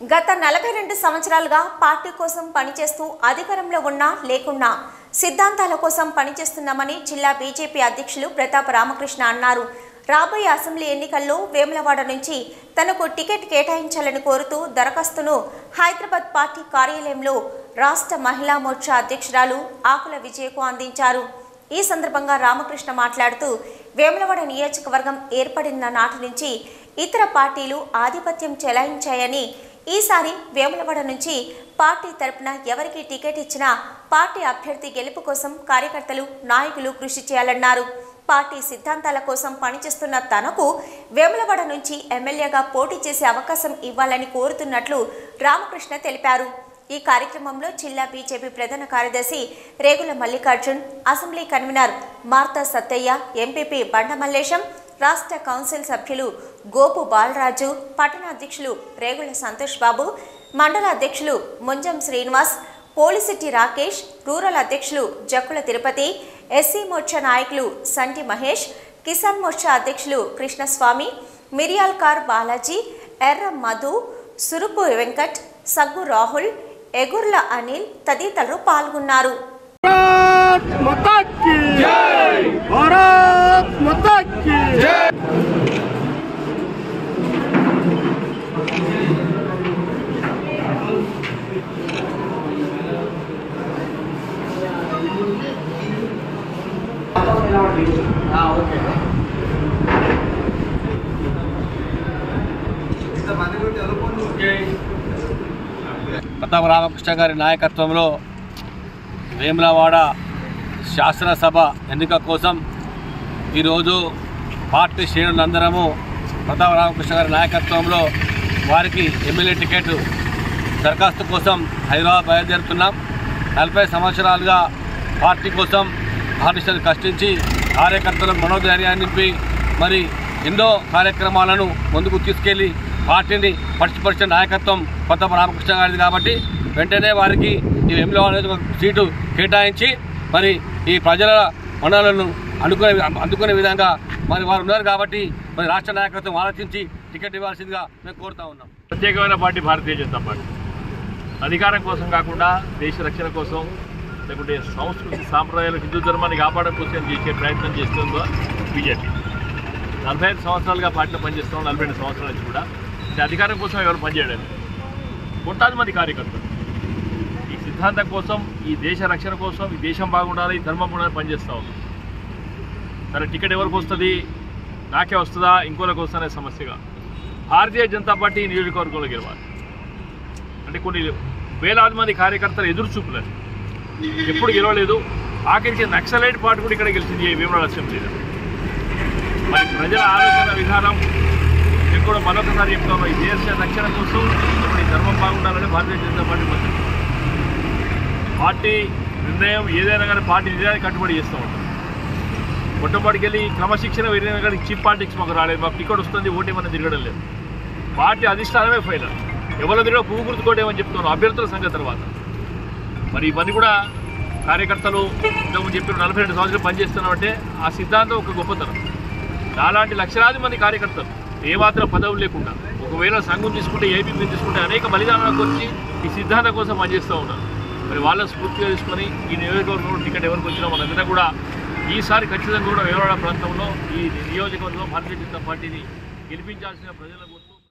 గత నలభై రెండు సంవత్సరాలుగా పార్టీ కోసం పనిచేస్తూ అధికారంలో ఉన్నా లేకున్నా సిద్ధాంతాల కోసం పనిచేస్తున్నామని జిల్లా బీజేపీ అధ్యక్షులు ప్రతాప్ రామకృష్ణ అన్నారు రాబోయే అసెంబ్లీ ఎన్నికల్లో వేములవాడ నుంచి తనకు టికెట్ కేటాయించాలని కోరుతూ దరఖాస్తును హైదరాబాద్ పార్టీ కార్యాలయంలో రాష్ట్ర మహిళా మోర్చా అధ్యక్షురాలు ఆకుల విజయకు అందించారు ఈ సందర్భంగా రామకృష్ణ మాట్లాడుతూ వేములవాడ నియోజకవర్గం ఏర్పడిన నాటి నుంచి ఇతర పార్టీలు ఆధిపత్యం చెలాయించాయని ఈసారి వేములవాడ నుంచి పార్టీ తరపున ఎవరికి టికెట్ ఇచ్చినా పార్టీ అభ్యర్థి గెలుపు కోసం కార్యకర్తలు నాయకులు కృషి చేయాలన్నారు పార్టీ సిద్ధాంతాల కోసం పనిచేస్తున్న తనకు వేములవాడ నుంచి ఎమ్మెల్యేగా పోటీ చేసే అవకాశం ఇవ్వాలని కోరుతున్నట్లు రామకృష్ణ తెలిపారు ఈ కార్యక్రమంలో జిల్లా బీజేపీ ప్రధాన కార్యదర్శి Regula Mallikarjun assembly convener Martha Sattaiah MPP Banda Mallesham రాష్ట్ర కౌన్సిల్ సభ్యులు గోపు బాలరాజు పట్టణ అధ్యక్షులు రేగుల సంతోష్ బాబు మండల అధ్యక్షులు ముంజం శ్రీనివాస్ పోలిసిట్టి రాకేష్ రూరల్ అధ్యక్షులు జక్కుల తిరుపతి ఎస్సీ మోర్చా నాయకులు సంటి మహేష్ కిసాన్ మోర్చా అధ్యక్షులు కృష్ణస్వామి మిరియాల్కార్ బాలాజీ ఎర్ర మధు సురుపు వెంకట్ సగ్గు రాహుల్ ఎగుర్ల అనిల్ తదితరులు పాల్గొన్నారు भारत माता की जय भारत माता की जय ప్రతాప రామకృష్ణ గారి నాయకత్వంలో వేములవాడ శాసనసభ ఎన్నిక కోసం ఈరోజు పార్టీ శ్రేణులందరము ప్రతాప రామకృష్ణ గారి నాయకత్వంలో వారికి ఎమ్మెల్యే టికెట్ దరఖాస్తు కోసం హైదరాబాద్ బయలుదేరుతున్నాం నలభై సంవత్సరాలుగా పార్టీ కోసం ఆర్టిస్టులు కష్టించి కార్యకర్తలకు మనోధైర్యాన్ని నింపి మరి ఎన్నో కార్యక్రమాలను ముందుకు తీసుకెళ్లి పార్టీని పరిచిపరిచిన నాయకత్వం కొత్త రామకృష్ణ గారిది కాబట్టి వెంటనే వారికి ఈ ఎంలో అనేది ఒక సీటు కేటాయించి మరి ఈ ప్రజల మనలను అనుకునే అందుకునే విధంగా మరి వారు ఉన్నారు కాబట్టి మరి రాష్ట్ర నాయకత్వం ఆలోచించి టికెట్ ఇవ్వాల్సిందిగా మేము కోరుతా ఉన్నాం ప్రత్యేకమైన పార్టీ భారతీయ జనతా పార్టీ అధికారం కోసం కాకుండా దేశ రక్షణ కోసం లేకుంటే సంస్కృతి సాంప్రదాయాలు హిందూ ధర్మాన్ని కాపాడడం కోసం చేసే ప్రయత్నం చేస్తుందో బీజేపీ నలభై ఐదు సంవత్సరాలుగా పార్టీలో పనిచేస్తున్నాం నలభై రెండు సంవత్సరాల నుంచి కూడా అంటే అధికారం కోసం ఎవరు పనిచేయడం కోట్లాది మంది కార్యకర్తలు ఈ సిద్ధాంతం కోసం ఈ దేశ రక్షణ కోసం ఈ దేశం బాగుండాలి ఈ ధర్మం కూడా పనిచేస్తూ ఉన్నాం సరే టికెట్ ఎవరికి వస్తుంది నాకే వస్తుందా ఇంకోరికి వస్తుందనే సమస్యగా భారతీయ జనతా పార్టీ ఈ నియోజకవర్గంలో గెలవాలి అంటే కొన్ని వేలాది మంది కార్యకర్తలు ఎదురు చూపులేదు ఎప్పుడు గెలవలేదు ఆఖరికి నక్సలైట్ పార్టీ కూడా ఇక్కడ గెలిచింది ఈ భీమరాడు అసెంబ్లీలో మరి ప్రజల ఆలోచన విధానం నేను కూడా మరొకసారి చెప్తాను ఈ దేశ రక్షణ కోసం ఈ ధర్మం బాగుండాలని భారతీయ జనతా పార్టీ పద్ధతి పార్టీ నిర్ణయం ఏదైనా కానీ పార్టీ నిర్ణయానికి కట్టుబడి చేస్తూ ఉంటాం మొట్టమొదటికి వెళ్ళి క్రమశిక్షణ వెళ్ళిన కానీ చీప్ పాలిటిక్స్ మాకు రాలేదు మాకు టికెట్ వస్తుంది ఓటీ మనం తిరగడం లేదు పార్టీ అధిష్టానమే ఫైనల్ ఎవరి తిరగ పువ్వు గుర్తుకోవటం చెప్తున్నాను అభ్యర్థుల సంగతి తర్వాత మరి ఇవన్నీ కూడా కార్యకర్తలు ఇంతకుముందు చెప్పిన నలభై రెండు సంవత్సరాలు పనిచేస్తున్నామంటే ఆ సిద్ధాంతం ఒక గొప్పతనం నాలాంటి లక్షలాది మంది కార్యకర్తలు ఏమాత్రం పదవులు లేకుండా ఒకవేళ సంఘం తీసుకుంటే ఏపీ తీసుకుంటే అనేక బలిదానాలకు వచ్చి ఈ సిద్ధాంతం కోసం పనిచేస్తూ ఉన్నారు మరి వాళ్ళ స్ఫూర్తిగా తీసుకొని ఈ నియోజకవర్గంలో టికెట్ ఎవరికి వచ్చినా మనందరం కూడా ఈసారి ఖచ్చితంగా కూడా వేరే ప్రాంతంలో ఈ నియోజకవర్గంలో భారతీయ జనతా పార్టీని గెలిపించాల్సిన ప్రజలకు